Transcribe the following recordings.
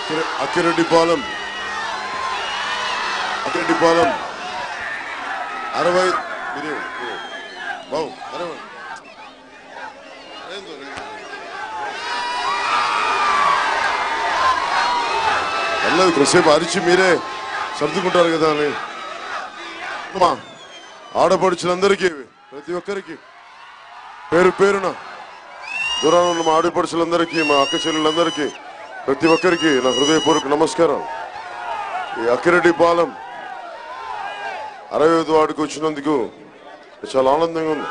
అక్కిరె- అక్కిరెడ్డిపాలెం అక్కిరెడ్డిపాలెం అరవై మీరే మీరే. బాబు అరవై ఏందో రే. పర్లేదు కొద్దిసేపు అరిచి మీరే సర్దుకుంటారు కదా అని అమ్మా, ఆడపడుచులందరికీ ప్రతి ఒక్కరికి పేరు పేరున దూరాన ఉన్న మా ఆడపడుచులందరికీ మా అక్క చెల్లెలందరికీ ప్రతి ఒక్కరికి నా హృదయపూర్వక నమస్కారం ఈ అక్కిరెడ్డి పాలెం అరవై ఐదు వాడికి వచ్చినందుకు చాలా ఆనందంగా ఉంది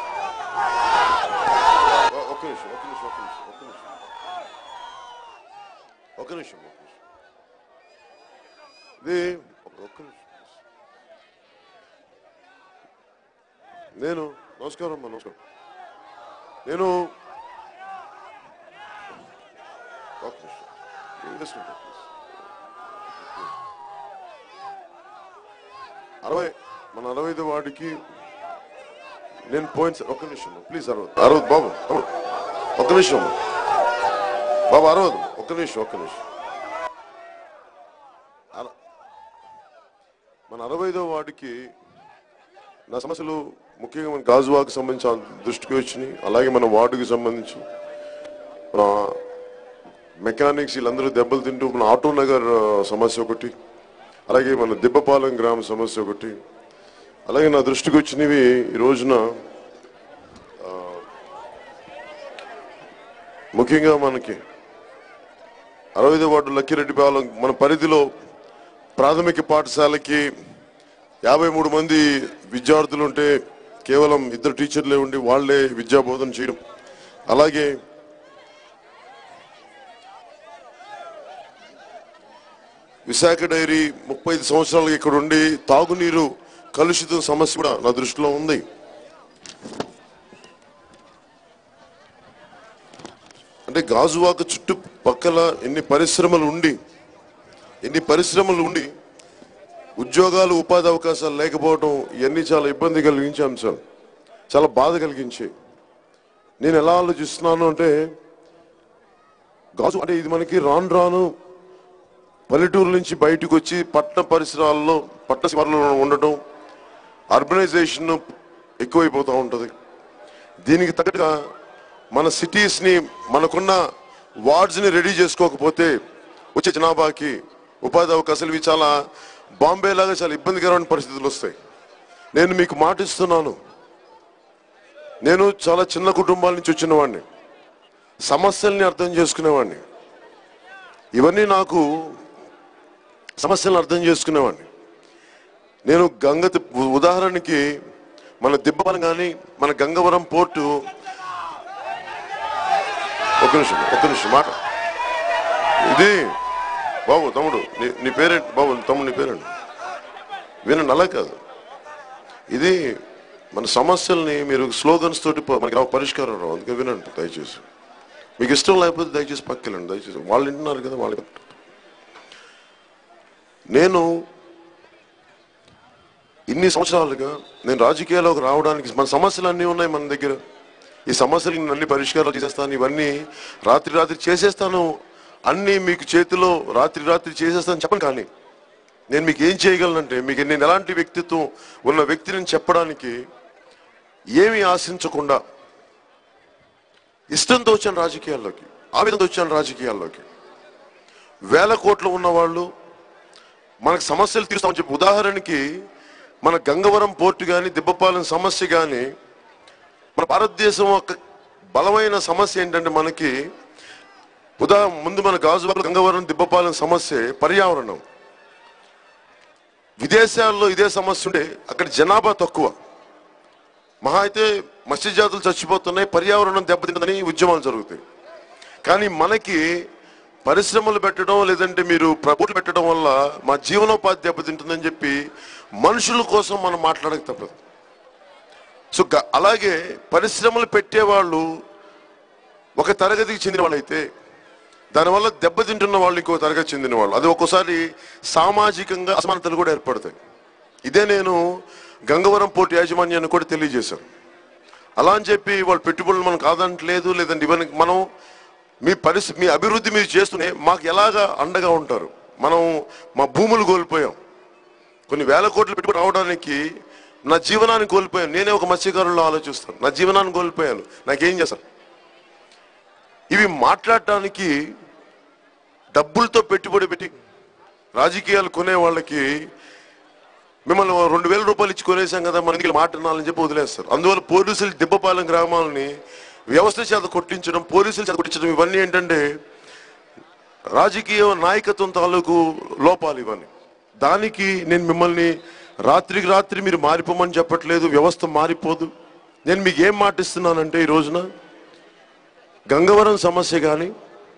ఒ- ఒక్క నిమిషం ఒక్క నిమిషం ఒక్క నిమిషం ఒక్క నిమిషం ఒక్క నిమిషం ఒక్క నిమిషం ఇది ఒక్క- ఒక్క నిమిషం నేను నమస్కారం అమ్మా నమస్కారం నేను ఒక్క నిమిషం. ఏం చేసుకుంటా? అరవై మన అరవై ఐదు వాడికి నేను పోయిన సార్ ఒక్క నిమిషం ప్లీజ్ అరవదు అరవదు బాబు అరవదు. ఒక్క నిమిషం బాబు అరవదు ఒక్క నిమిషం ఒక్క నిమిషం అర- మన అరవై ఐదో వాడికి నా సమస్యలు ముఖ్యంగా మన గాజువాకు సంబంధించి ఆ దృష్టికి వచ్చినాయి అలాగే మన వార్డుకి సంబంధించి మన మెకానిక్స్ వీళ్ళందరూ దెబ్బలు తింటూ మన ఆటో నగర్ ఆ, సమస్య ఒకటి అలాగే మన దిబ్బపాలెం గ్రామ సమస్య ఒకటి అలాగే నా దృష్టికి వచ్చినవి ఈ రోజున ఆ, ముఖ్యంగా మనకి అరవై ఐదో వార్డు లక్కిరెడ్డిపాలెం మన పరిధిలో ప్రాథమిక పాఠశాలకి యాభై మూడు మంది విద్యార్థులు ఉంటే కేవలం ఇద్దరు టీచర్లే ఉండి వాళ్ళే విద్యా బోధన చేయడం అలాగే విశాఖ డైరీ ముప్పై ఐదు సంవత్సరాలుగా ఇక్కడ ఉండి తాగునీరు కలుషితం సమస్య కూడా నా దృష్టిలో ఉంది అంటే గాజువాక చుట్టుపక్కల ఎన్ని పరిశ్రమలు ఉండి ఎన్ని పరిశ్రమలు ఉండి ఉద్యోగాలు ఉపాధి అవకాశాలు లేకపోవడం ఇవన్నీ చాలా ఇబ్బంది కలిగించే అంశాలు చాలా బాధ కలిగించే నేను ఎలా ఆలోచిస్తున్నాను అంటే గాజు అంటే ఇది మనకి రాను రాను పల్లెటూరు నుంచి బయటకు వచ్చి పట్టణ పరిసరాల్లో పట్టణ శివార్లలో ఉండటం అర్బనైజేషన్ ఎక్కువైపోతూ ఉంటుంది దీనికి తగ్గట్టుగా మన సిటీస్ని మనకున్న వార్డ్స్ని రెడీ చేసుకోకపోతే వచ్చే జనాభాకి ఉపాధి అవకాశాలు ఇవి చాలా బాంబే లాగా చాలా ఇబ్బందికరమైన పరిస్థితులు వస్తాయి నేను మీకు మాటిస్తున్నాను నేను చాలా చిన్న కుటుంబాల నుంచి వచ్చిన వాడిని సమస్యల్ని అర్థం చేసుకునేవాడిని ఇవన్నీ నాకు సమస్యలను అర్థం చేసుకునేవాడిని నేను గంగ ఉదాహరణకి మన దిబ్బవరం కానీ మన గంగవరం పోర్టు ఒక్క నిమిషం ఒక్క నిమిషం మాట ఇది బాబు తమ్ముడు నీ నీ పేరేంటి బాబు తమ్ముడు నీ పేరేంటి వినండి అలా కాదు ఇది మన సమస్యల్ని మీరు స్లోగన్స్ తోటి ప- మనకి రావు పరిష్కారం రావు అందుకే వినండి దయచేసి మీకు ఇష్టం లేకపోతే దయచేసి పక్కెళ్ళండి దయచేసి వాళ్ళు వింటున్నారు కదా వాళ్ళకి నేను ఇన్ని సంవత్సరాలుగా నేను రాజకీయాల్లోకి రావడానికి మన సమస్యలు అన్నీ ఉన్నాయి మన దగ్గర ఈ సమస్యలకు నేను అన్ని పరిష్కారాలు చేసేస్తాను ఇవన్నీ రాత్రి రాత్రి చేసేస్తాను అన్ని మీకు చేతిలో రాత్రి రాత్రి చేసేస్తాను చెప్పను కానీ నేను మీకు ఏం చేయగలనంటే మీకు నేను ఎలాంటి వ్యక్తిత్వం ఉన్న వ్యక్తిని చెప్పడానికి ఏమీ ఆశించకుండా ఇష్టంతో వచ్చాను రాజకీయాల్లోకి ఆవేదనతో వచ్చాను రాజకీయాల్లోకి వేల కోట్లు ఉన్నవాళ్ళు మనకు సమస్యలు తీరుస్తామని చెప్పి ఉదాహరణకి మన గంగవరం పోర్టు కానీ దిబ్బపాలెం సమస్య కానీ మన భారతదేశం ఒక బలమైన సమస్య ఏంటంటే మనకి ఉదా ముందు మన గాజువాక గంగవరం దిబ్బపాలెం సమస్య పర్యావరణం విదేశాల్లో ఇదే సమస్య ఉంటే అక్కడ జనాభా తక్కువ మహా అయితే మత్స్య జాతులు చచ్చిపోతున్నాయి పర్యావరణం దెబ్బతింటుందని ఉద్యమాలు జరుగుతాయి కానీ మనకి పరిశ్రమలు పెట్టడం లేదంటే మీరు ప్రభుత్వం పెట్టడం వల్ల మా జీవనోపాధి దెబ్బతింటుందని చెప్పి మనుషుల కోసం మనం మాట్లాడక తప్పదు సో గ- అలాగే పరిశ్రమలు పెట్టేవాళ్ళు ఒక తరగతికి చెందిన వాళ్ళైతే దానివల్ల దెబ్బతింటున్న వాళ్ళు ఇంకో తరగతి చెందిన వాళ్ళు అది ఒక్కోసారి సామాజికంగా అసమానతలు కూడా ఏర్పడతాయి ఇదే నేను గంగవరం పోర్టు యాజమాన్యాన్ని కూడా తెలియజేశాను అలా అని చెప్పి వాళ్ళు పెట్టుబడులు మనం కాదంటలేదు లేదంటే ఇవన్నీ మనం మీ పరిస్థితి మీ అభివృద్ధి మీరు చేస్తూనే మాకు ఎలాగా అండగా ఉంటారు మనం మా భూములు కోల్పోయాం కొన్ని వేల కోట్లు పెట్టుకుని రావడానికి నా జీవనాన్ని కోల్పోయాను నేనే ఒక మత్స్యకారుల్లో ఆలోచిస్తాను నా జీవనాన్ని కోల్పోయాను నాకేం చేస్తాను ఇవి మాట్లాడటానికి డబ్బులతో పెట్టుబడి పెట్టి రాజకీయాలు కొనే వాళ్ళకి మిమ్మల్ని ఓ రెండు వేల రూపాయలు ఇచ్చి కొనేసాం కదా మనకి మాట్లాడాలని చెప్పి వదిలేస్తారు అందువల్ల పోలీసులు దిబ్బపాలెం గ్రామాలని వ్యవస్థ చేత కొట్టించడం పోలీసుల చేత కొట్టించడం ఇవన్నీ ఏంటంటే రాజకీయ నాయకత్వం తాలూకు లోపాలు ఇవన్నీ దానికి నేను మిమ్మల్ని రాత్రికి రాత్రి మీరు మారిపోమని చెప్పట్లేదు వ్యవస్థ మారిపోదు నేను మీకు ఏం మాటిస్తున్నానంటే ఈ రోజున గంగవరం సమస్య కానీ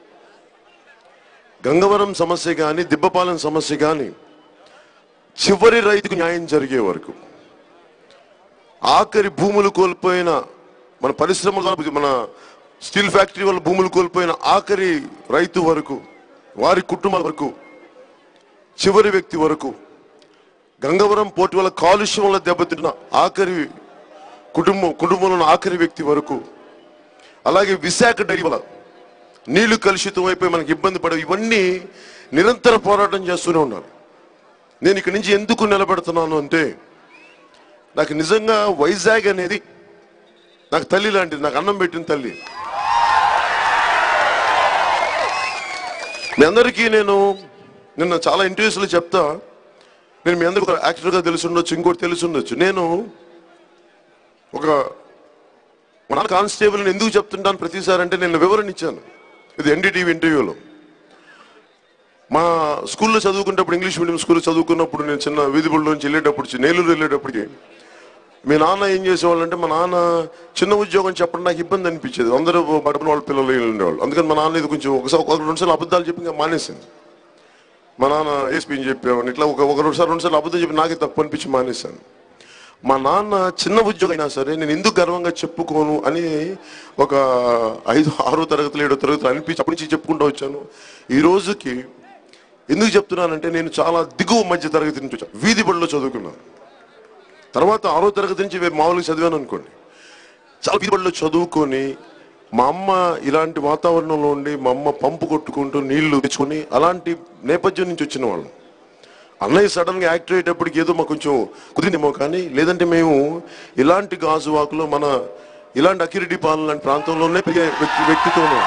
గంగవరం సమస్య కానీ దిబ్బపాలెం సమస్య కానీ చివరి రైతుకు న్యాయం జరిగే వరకు ఆఖరి భూములు కోల్పోయిన మన పరిశ్రమల వల్ల, మన స్టీల్ ఫ్యాక్టరీ వల్ల భూములు కోల్పోయిన ఆఖరి రైతు వరకు వారి కుటుంబాల వరకు చివరి వ్యక్తి వరకు గంగవరం పోటీ వల్ల కాలుష్యం వల్ల దెబ్బతిన్న ఆఖరి కుటుంబం కుటుంబంలో ఉన్న ఆఖరి వ్యక్తి వరకు అలాగే విశాఖ డైరీ వల్ల నీళ్లు కలుషితం అయిపోయి మనకి ఇబ్బంది పడే ఇవన్నీ నిరంతర పోరాటం చేస్తూనే ఉండాలి నేను ఇక్కడి నుంచి ఎందుకు నిలబెడుతున్నాను అంటే నాకు నిజంగా వైజాగ్ అనేది నాకు తల్లి లాంటిది నాకు అన్నం పెట్టిన తల్లి మీ అందరికీ నేను నిన్న చాలా ఇంటర్వ్యూస్లో చెప్తా నేను మీ అందరికి ఒక యాక్టర్గా తెలిసి ఉండొచ్చు ఇంకోటి తెలిసి ఉండొచ్చు నేను ఒక మన కానిస్టేబుల్ ఎందుకు చెప్తుంటాను ప్రతిసారి అంటే నేను వివరణ ఇచ్చాను ఇది ఎన్డీటీవీ ఇంటర్వ్యూలో మా స్కూల్లో చదువుకునేటప్పుడు ఇంగ్లీష్ మీడియం స్కూల్లో చదువుకున్నప్పుడు నేను చిన్న వీధి బళ్ళు నుంచి వెళ్ళేటప్పుడు చి- నేలూరు వెళ్ళేటప్పటికి మీ నాన్న ఏం చేసేవాళ్ళు అంటే మా నాన్న చిన్న ఉద్యోగం చెప్పడం నాకు ఇబ్బంది అనిపించేది అందరూ పడిన వాళ్ళ పిల్లలు వీళ్ళు ఉండేవాళ్ళు అందుకని మా నాన్న ఇది కొంచెం ఒకసారి ఒక రెండు సార్లు అబద్ధాలు చెప్పి ఇంకా మానేసింది మా నాన్న ఏసీపీని చెప్పేవాడిని ఇట్లా ఒక ఒక రెండు సార్లు రెండు సార్లు అబద్ధం చెప్పి నాకే తప్పు అనిపించి మానేశాను మా నాన్న చిన్న ఉద్యోగం అయినా సరే నేను ఎందుకు గర్వంగా చెప్పుకోను అని ఒక ఐదు ఆరో తరగతులు ఏడో తరగతులు అనిపించి అప్పటి నుంచి చెప్పుకుంటూ వచ్చాను ఈ రోజుకి ఎందుకు చెప్తున్నానంటే నేను చాలా దిగువ మధ్య తరగతి నుంచి వచ్చాను వీధి బడిలో చదువుకున్నాను తర్వాత ఆరో తరగతి నుంచి వే- మామూలుగా చదివాను అనుకోండి చాలా వీధి బడిలో చదువుకొని మా అమ్మ ఇలాంటి వాతావరణంలో ఉండి మా అమ్మ పంపు కొట్టుకుంటూ నీళ్లు తెచ్చుకొని అలాంటి నేపథ్యం నుంచి వచ్చిన వాళ్ళం అన్నయ్య సడన్ గా యాక్ట్ అయ్యేటప్పటికి ఏదో మాకు కొంచెం కుదిరిందేమో కానీ లేదంటే మేము ఇలాంటి గాజువాకులో మన ఇలాంటి అకిరిడి పాలన లాంటి ప్రాంతంలోనే పెరిగే వ్యక్తి వ్యక్తితో ఉన్నాం.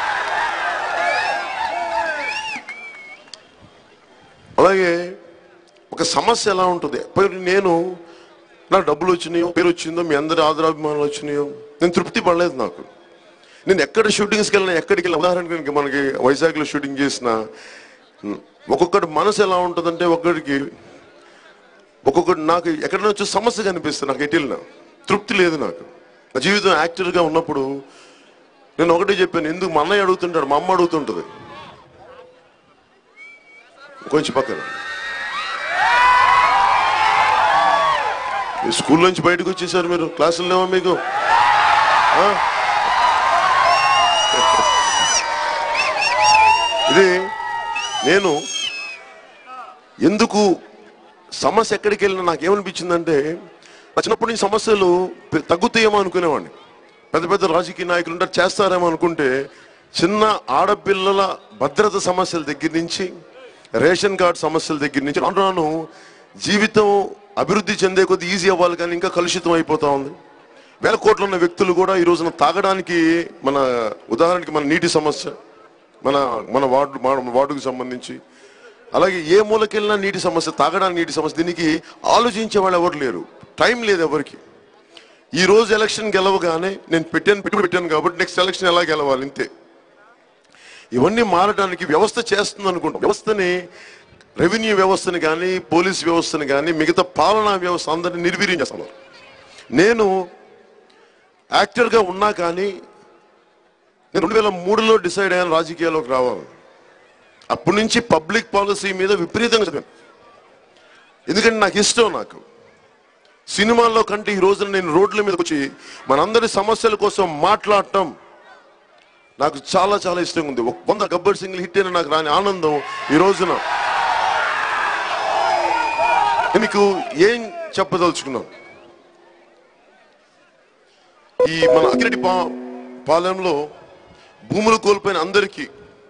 అలాగే ఒక సమస్య ఎలా ఉంటుంది పోయి నేను నాకు డబ్బులు వచ్చినాయో పేరు వచ్చిందో మీ అందరి ఆదరాభిమానాలు వచ్చినాయో నేను తృప్తి పడలేదు నాకు నేను ఎక్కడ షూటింగ్స్కి వెళ్ళినా ఎక్కడికి వెళ్ళినా ఉదాహరణకి ఇంక మనకి వైజాగ్లో షూటింగ్ చేసిన ఒక్కొక్కటి మనసు ఎలా ఉంటుందంటే ఒక్కడికి ఒక్కొక్కటి నాకు ఎక్కడ నుంచి సమస్య కనిపిస్తుంది నాకు ఎటు వెళ్ళినా తృప్తి లేదు నాకు నా జీవితం యాక్టర్గా ఉన్నప్పుడు నేను ఒకటే చెప్పాను ఎందుకు మా అన్నయ్య అడుగుతుంటాడు మా అమ్మ అడుగుతుంటుంది కొంచెం పక్కన మీ స్కూల్ నుంచి బయటకు వచ్చేసారు మీరు క్లాసులు లేవా మీకు ఆ? ఇది నేను ఎందుకు సమస్య ఎక్కడికి వెళ్ళినా నాకు ఏమనిపించిందంటే నా చిన్నప్పటి నుంచి సమస్యలు పె- తగ్గుతాయేమో అనుకునేవాడిని పెద్ద పెద్ద రాజకీయ నాయకులు ఉంటారు చేస్తారేమో అనుకుంటే చిన్న ఆడపిల్లల భద్రత సమస్యల దగ్గర నుంచి రేషన్ కార్డ్ సమస్యల దగ్గర నుంచి రాను రాను జీవితం అభివృద్ధి చెందే కొద్ది ఈజీ అవ్వాలి కానీ ఇంకా కలుషితం అయిపోతా ఉంది వేల కోట్లు ఉన్న వ్యక్తులు కూడా ఈ రోజున తాగడానికి మన ఉదాహరణకి మన నీటి సమస్య మన మన వార్డు మన వార్డుకు సంబంధించి అలాగే ఏ మూలకెళ్ళినా నీటి సమస్య తాగడానికి నీటి సమస్య దీనికి ఆలోచించే వాళ్ళు ఎవరు లేరు టైం లేదు ఎవరికి ఈ రోజు ఎలక్షన్ గెలవగానే నేను పెట్టాను పెట్టుబడి పెట్టాను కాబట్టి నెక్స్ట్ ఎలక్షన్ ఎలా గెలవాలి ఇంతే ఇవన్నీ మారడానికి వ్యవస్థ చేస్తుంది అనుకుంటాం వ్యవస్థని రెవెన్యూ వ్యవస్థని కానీ పోలీస్ వ్యవస్థని కానీ మిగతా పాలనా వ్యవస్థ అందరినీ నిర్వీర్యం చేస్తాను నేను యాక్టర్గా ఉన్నా కానీ నేను రెండు వేల మూడులో డిసైడ్ అయ్యాను రాజకీయాల్లోకి రావాలి అప్పటి నుంచి పబ్లిక్ పాలసీ మీద విపరీతంగా చదివాను ఎందుకంటే నాకు ఇష్టం నాకు సినిమాల్లో కంటే ఈ రోజున నేను రోడ్ల మీదకి వచ్చి మనందరి సమస్యల కోసం మాట్లాడటం నాకు చాలా చాలా ఇష్టంగా ఉంది ఒక వంద గబ్బర్ సింగిల్ హిట్ అయిన నాకు రాని ఆనందం ఈ రోజున నేను మీకు ఏం చెప్పదలుచుకున్నాను ఈ మన అకిరెడ్డి పా పాలెంలో భూములు కోల్పోయిన అందరికీ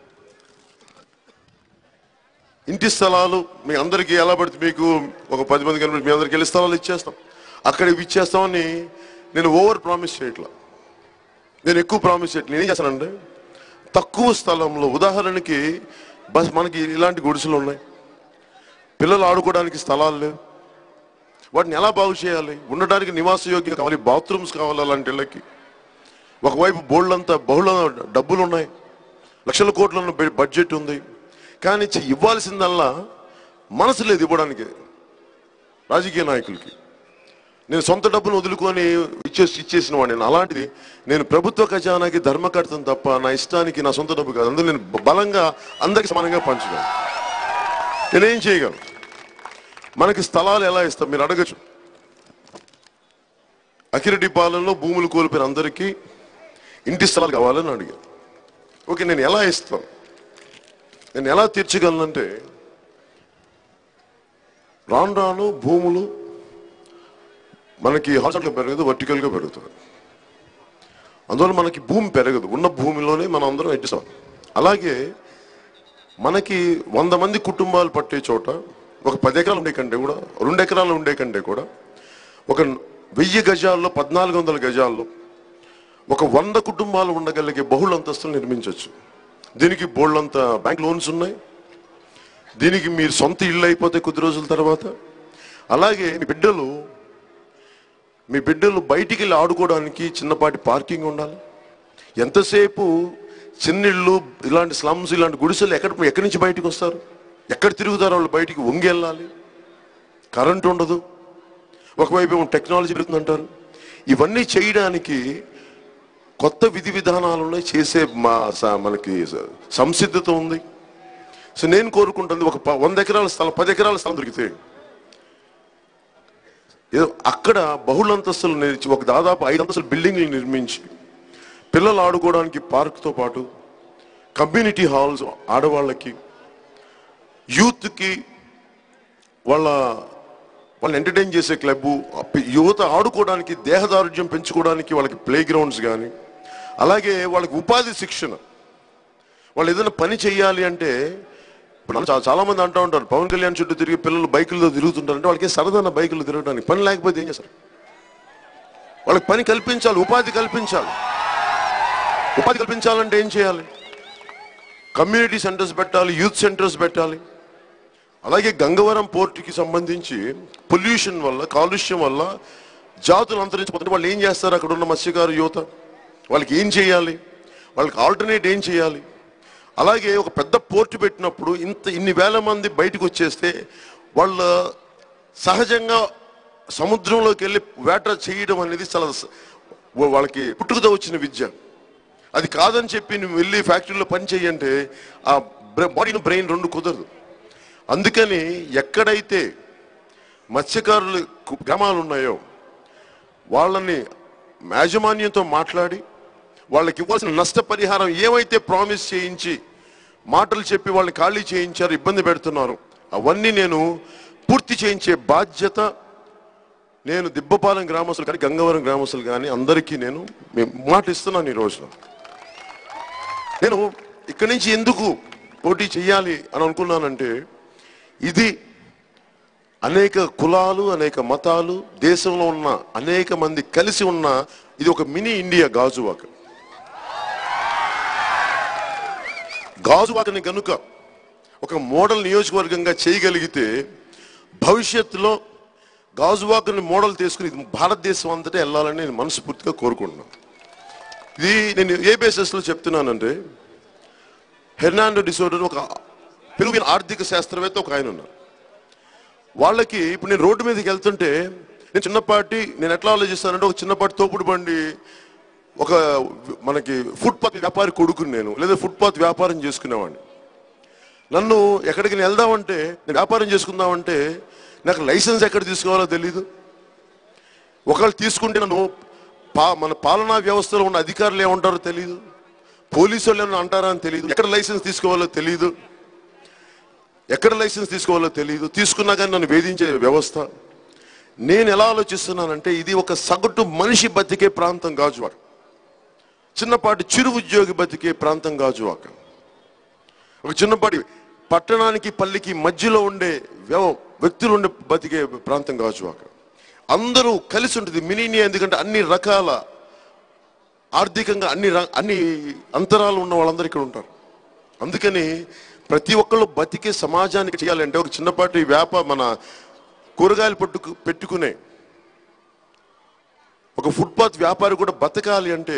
ఇంటి స్థలాలు మీ అందరికీ ఎలా పడితే మీకు ఒక పది మంది కనిపి మీ అందరికి వెళ్ళి స్థలాలు ఇచ్చేస్తాం అక్కడ ఇవి ఇచ్చేస్తామని నేను ఓవర్ ప్రామిస్ చేయట్లా నేను ఎక్కువ ప్రామిస్ చేయట్లేదు నేనేం చేస్తానంటే తక్కువ స్థలంలో ఉదాహరణకి బస్ మనకి ఇలాంటి గుడిసెలు ఉన్నాయి పిల్లలు ఆడుకోవడానికి స్థలాలు లేవు వాటిని ఎలా బాగు చేయాలి ఉండడానికి నివాస యోగ్యం కావాలి బాత్రూమ్స్ కావాలి అలాంటి ఇళ్ళకి ఒకవైపు బోళ్ళంతా బహుళ డబ్బులు ఉన్నాయి లక్షల కోట్ల బడ్జెట్ ఉంది కానీ చి- ఇవ్వాల్సిందల్లా మనసు లేదు ఇవ్వడానికి రాజకీయ నాయకులకి నేను సొంత డబ్బును వదులుకొని ఇచ్చేసి ఇచ్చేసిన వాడిని నేను అలాంటిది నేను ప్రభుత్వ ఖజానాకి ధర్మకర్తను తప్ప నా ఇష్టానికి నా సొంత డబ్బు కాదు అందులో నేను బ- బలంగా అందరికి సమానంగా పంచగలను నేనేం చేయగలను మనకి స్థలాలు ఎలా ఇస్తాం మీరు అడగచ్చు అఖిరెడ్డి పాలనలో భూములు కోల్పోయిన అందరికీ ఇంటి స్థలాలు కావాలని అడిగాను ఓకే నేను ఎలా ఇస్తాను నేను ఎలా తీర్చగలనంటే రాను రాను భూములు మనకి హారిజాంటల్ పెరగదు వర్టికల్గా పెరుగుతుంది అందువల్ల మనకి భూమి పెరగదు ఉన్న భూమిలోనే మనం అందరం ఎట్టిస్తాం అలాగే మనకి వంద మంది కుటుంబాలు పట్టే చోట ఒక పది ఎకరాలు ఉండే కంటే కూడా రెండు ఎకరాలు ఉండే కంటే కూడా ఒక వెయ్యి గజాల్లో పద్నాలుగు వందల గజాల్లో ఒక వంద కుటుంబాలు ఉండగలిగే బహుళ అంతస్తులు నిర్మించవచ్చు దీనికి బోళ్ళంత బ్యాంక్ లోన్స్ ఉన్నాయి దీనికి మీరు సొంత ఇల్లు అయిపోతే కొద్ది రోజుల తర్వాత అలాగే మీ బిడ్డలు మీ బిడ్డలు బయటికి వెళ్ళి ఆడుకోవడానికి చిన్నపాటి పార్కింగ్ ఉండాలి ఎంతసేపు చిన్నిళ్ళు ఇలాంటి స్లమ్స్ ఇలాంటి గుడిసెలు ఎక్కడ ఎక్కడి నుంచి బయటికి వస్తారు ఎక్కడ తిరుగుతారు వాళ్ళు బయటికి వంగి వెళ్ళాలి కరెంట్ ఉండదు ఒకవైపు ఏమో టెక్నాలజీ పెరుగుతుందంటారు ఇవన్నీ చేయడానికి కొత్త విధి విధానాలు ఉన్నాయి చేసే మా స- మనకి స- సంసిద్ధత ఉంది సో నేను కోరుకుంటుంది ఒక ప- వంద ఎకరాల స్థలం పది ఎకరాల స్థలం దొరికితే ఏదో అక్కడ బహుళ అంతస్తులు నిర్మించి ఒక దాదాపు ఐదు అంతస్తుల బిల్డింగ్లు నిర్మించి పిల్లలు ఆడుకోవడానికి పార్క్తో పాటు కమ్యూనిటీ హాల్స్ ఆడవాళ్ళకి యూత్కి వాళ్ళ వాళ్ళని ఎంటర్టైన్ చేసే క్లబ్ యువత ఆడుకోవడానికి దేహదారుఢ్యం పెంచుకోవడానికి వాళ్ళకి ప్లే గ్రౌండ్స్ కానీ అలాగే వాళ్ళకి ఉపాధి శిక్షణ వాళ్ళు ఏదైనా పని చేయాలి అంటే ఇప్పుడు చా- చాలా మంది అంటూ ఉంటారు పవన్ కళ్యాణ్ చుట్టూ తిరిగి పిల్లలు బైకులతో తిరుగుతుంటారంటే వాళ్ళకి సరదాన బైకులు తిరగడానికి పని లేకపోతే ఏం చేస్తారు వాళ్ళకి పని కల్పించాలి ఉపాధి కల్పించాలి ఉపాధి కల్పించాలంటే ఏం చేయాలి కమ్యూనిటీ సెంటర్స్ పెట్టాలి యూత్ సెంటర్స్ పెట్టాలి అలాగే గంగవరం పోర్టుకి సంబంధించి పొల్యూషన్ వల్ల కాలుష్యం వల్ల జాతులు అంతరించిపోతుంటే వాళ్ళు ఏం చేస్తారు అక్కడ ఉన్న మత్స్యకారు యువత వాళ్ళకి ఏం చేయాలి వాళ్ళకి ఆల్టర్నేట్ ఏం చేయాలి అలాగే ఒక పెద్ద పోర్టు పెట్టినప్పుడు ఇంత ఇన్ని వేల మంది బయటకు వచ్చేస్తే వాళ్ళ సహజంగా సముద్రంలోకి వెళ్ళి వేట చేయడం అనేది చాలా స- వాళ్ళకి పుట్టుకతో వచ్చిన విద్య అది కాదని చెప్పి నువ్వు వెళ్ళి ఫ్యాక్టరీలో పని చెయ్యంటే ఆ బాడీని బ్రెయిన్ రెండు కుదరదు అందుకని ఎక్కడైతే మత్స్యకారులు కు- గ్రామాలు ఉన్నాయో వాళ్ళని యాజమాన్యంతో మాట్లాడి వాళ్ళకి ఇవ్వాల్సిన నష్టపరిహారం ఏమైతే ప్రామిస్ చేయించి మాటలు చెప్పి వాళ్ళని ఖాళీ చేయించారు ఇబ్బంది పెడుతున్నారు అవన్నీ నేను పూర్తి చేయించే బాధ్యత నేను దిబ్బపాలెం గ్రామస్తులు కానీ గంగవరం గ్రామస్తులు కానీ అందరికీ నేను మేము మాట ఇస్తున్నాను ఈ రోజున నేను ఇక్కడి నుంచి ఎందుకు పోటీ చేయాలి అని అనుకున్నానంటే ఇది అనేక కులాలు అనేక మతాలు దేశంలో ఉన్న అనేక మంది కలిసి ఉన్న ఇది ఒక మినీ ఇండియా గాజువాక గాజువాకని కనుక ఒక మోడల్ నియోజకవర్గంగా చేయగలిగితే భవిష్యత్తులో గాజువాకని మోడల్ తీసుకుని ఇది భారతదేశం అంతటా వెళ్ళాలని నేను మనస్ఫూర్తిగా కోరుకుంటున్నాను ఇది నేను ఏ బేసిస్లో చెప్తున్నానంటే హెర్నాండో డిసోడర్ ఒక పెరుగిన ఆర్థిక శాస్త్రవేత్త ఒక ఆయన ఉన్నారు వాళ్ళకి ఇప్పుడు నేను రోడ్డు మీదకి వెళ్తుంటే నేను చిన్నపాటి నేను ఎట్లా ఆలోచిస్తానంటే ఒక చిన్నపాటి తోపుడు బండి ఒక మనకి ఫుట్పాత్ వ్యాపారి కొడుకుని నేను లేదా ఫుట్పాత్ వ్యాపారం చేసుకునేవాడిని నన్ను ఎక్కడికి నేను వెళ్దామంటే నేను వ్యాపారం చేసుకుందామంటే నాకు లైసెన్స్ ఎక్కడ తీసుకోవాలో తెలీదు ఒకవేళ తీసుకుంటే నన్ను పా మన పాలనా వ్యవస్థలో ఉన్న అధికారులు ఏమంటారో తెలియదు పోలీసు వాళ్ళు ఏమన్నా అంటారా అని తెలియదు ఎక్కడ లైసెన్స్ తీసుకోవాలో తెలియదు ఎక్కడ లైసెన్స్ తీసుకోవాలో తెలియదు తీసుకున్నా కానీ నన్ను వేధించే వ్యవస్థ నేను ఎలా ఆలోచిస్తున్నానంటే ఇది ఒక సగటు మనిషి బతికే ప్రాంతం గాజువాడ చిన్నపాటి చిరు ఉద్యోగి బతికే ప్రాంతం గాజువాక ఒక చిన్నపాటి పట్టణానికి పల్లికి మధ్యలో ఉండే వ్యవ- వ్యక్తులు ఉండే బతికే ప్రాంతం గాజువాక అందరూ కలిసి ఉంటుంది మినీ ఎందుకంటే అన్ని రకాల ఆర్థికంగా అన్ని ర- అన్ని అంతరాలు ఉన్న వాళ్ళందరూ ఇక్కడ ఉంటారు అందుకని ప్రతి ఒక్కళ్ళు బతికే సమాజానికి చేయాలంటే ఒక చిన్నపాటి వ్యాపార మన కూరగాయలు పట్టుకు పెట్టుకునే ఒక ఫుట్పాత్ వ్యాపారి కూడా బతకాలి అంటే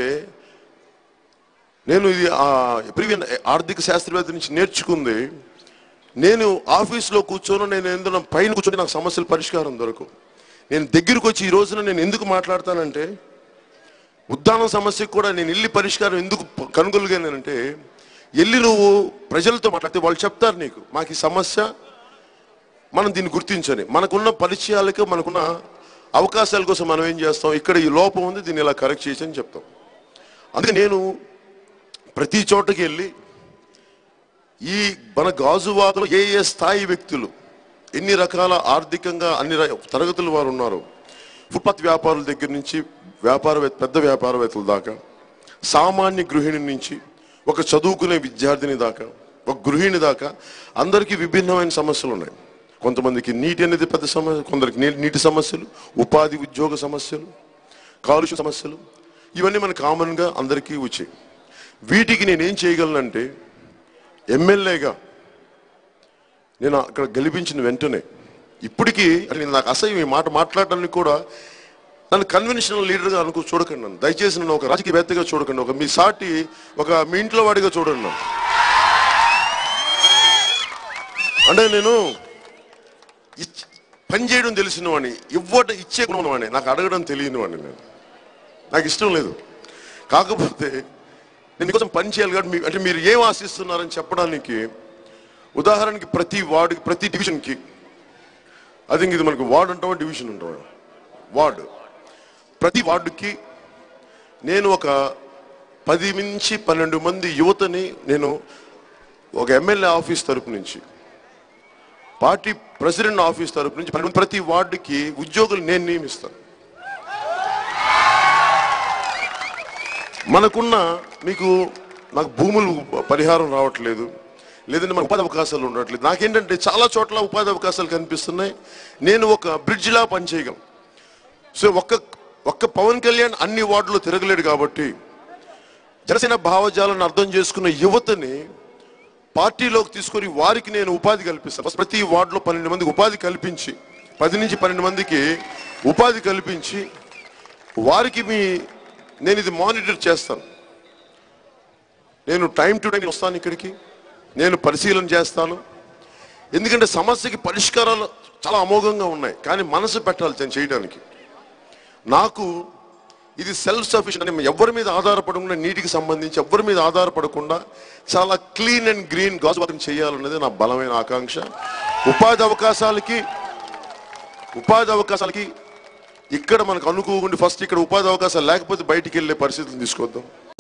నేను ఇది ఆ ప్రీవియన్ ఆర్థిక శాస్త్రవేత్త నుంచి నేర్చుకుంది నేను ఆఫీస్లో కూర్చొని నేను ఎందులో పైన కూర్చొని నాకు సమస్యల పరిష్కారం దొరకవు నేను దగ్గరికి వచ్చి ఈ రోజున నేను ఎందుకు మాట్లాడతానంటే ఉద్దానం సమస్యకు కూడా నేను వెళ్ళి పరిష్కారం ఎందుకు ప- కనుగొలిగానంటే వెళ్ళి నువ్వు ప్రజలతో మాట్లాడితే వాళ్ళు చెప్తారు నీకు మాకు ఈ సమస్య మనం దీన్ని గుర్తించని మనకున్న పరిచయాలకు మనకున్న అవకాశాల కోసం మనం ఏం చేస్తాం ఇక్కడ ఈ లోపం ఉంది దీన్ని ఇలా కరెక్ట్ చేసి అని చెప్తాం అందుకే నేను ప్రతి చోటకి వెళ్ళి ఈ మన గాజువాకలో ఏ ఏ స్థాయి వ్యక్తులు ఎన్ని రకాల ఆర్థికంగా అన్ని ర- తరగతుల వారు ఉన్నారు ఫుట్పాత్ వ్యాపారుల దగ్గర నుంచి వ్యాపారవేత్త పెద్ద వ్యాపారవేత్తల దాకా సామాన్య గృహిణి నుంచి ఒక చదువుకునే విద్యార్థిని దాకా ఒక గృహిణి దాకా అందరికీ విభిన్నమైన సమస్యలు ఉన్నాయి కొంతమందికి నీటి అనేది పెద్ద సమస్య కొందరికి నీ- నీటి సమస్యలు ఉపాధి ఉద్యోగ సమస్యలు కాలుష్య సమస్యలు ఇవన్నీ మన కామన్గా అందరికీ వచ్చాయి వీటికి నేనేం చేయగలనంటే ఎమ్మెల్యేగా నేను అక్కడ గెలిపించిన వెంటనే ఇప్పటికీ అంటే నేను నాకు అసహ్యం ఈ మాట మాట్లాడడానికి కూడా నన్ను కన్వెన్షనల్ లీడర్గా అనుకో చూడకండి నన్ను దయచేసి నన్ను ఒక రాజకీయవేత్తగా చూడకండి ఒక మీ సాటి ఒక మీ ఇంట్లో వాడిగా చూడండి నన్ను అంటే నేను ఇచ్- పని చేయడం తెలిసిన వాడిని ఇవ్వట ఇచ్చే గుణం వాడిని నాకు అడగడం తెలియని వాడిని నేను నాకు ఇష్టం లేదు కాకపోతే నేను మీకోసం పని చేయాలి కాబట్టి మీ- అంటే మీరు ఏం ఆశిస్తున్నారని చెప్పడానికి ఉదాహరణకి ప్రతి వార్డుకి ప్రతి డివిజన్కి అది ఇది మనకు వార్డు అంటామా డివిజన్ అంటామా వార్డు ప్రతి వార్డుకి నేను ఒక పది నుంచి పన్నెండు మంది యువతని నేను ఒక ఎమ్మెల్యే ఆఫీస్ తరపు నుంచి పార్టీ ప్రెసిడెంట్ ఆఫీస్ తరపు నుంచి పన్నెండు ప్రతి వార్డుకి ఉద్యోగులు నేను నియమిస్తాను మనకున్న మీకు నాకు భూములు పరిహారం రావట్లేదు లేదంటే మన ఉపాధి అవకాశాలు ఉండట్లేదు నాకేంటంటే చాలా చోట్ల ఉపాధి అవకాశాలు కనిపిస్తున్నాయి నేను ఒక బ్రిడ్జ్లా పనిచేయగలను సో ఒక్క ఒక్క పవన్ కళ్యాణ్ అన్ని వార్డులు తిరగలేడు కాబట్టి జనసేన భావజాలను అర్థం చేసుకున్న యువతని పార్టీలోకి తీసుకొని వారికి నేను ఉపాధి కల్పిస్తాను ఫస్ట్ ప్రతి వార్డులో పన్నెండు మందికి ఉపాధి కల్పించి పది నుంచి పన్నెండు మందికి ఉపాధి కల్పించి వారికి మీ నేను ఇది మానిటర్ చేస్తాను నేను టైం టు టైం వస్తాను ఇక్కడికి నేను పరిశీలన చేస్తాను ఎందుకంటే సమస్యకి పరిష్కారాలు చాలా అమోఘంగా ఉన్నాయి కానీ మనసు పెట్టాలి నేను చేయడానికి నాకు ఇది సెల్ఫ్ సఫిషియెంట్ అంటే ఎవరి మీద ఆధారపడకుండా నీటికి సంబంధించి ఎవరి మీద ఆధారపడకుండా చాలా క్లీన్ అండ్ గ్రీన్ గాజువాకం చేయాలన్నది నా బలమైన ఆకాంక్ష ఉపాధి అవకాశాలకి ఉపాధి అవకాశాలకి ఇక్కడ మనకు అనుకోకుండా ఫస్ట్ ఇక్కడ ఉపాధి అవకాశాలు లేకపోతే బయటికి వెళ్ళే పరిస్థితులు తీసుకొద్దాం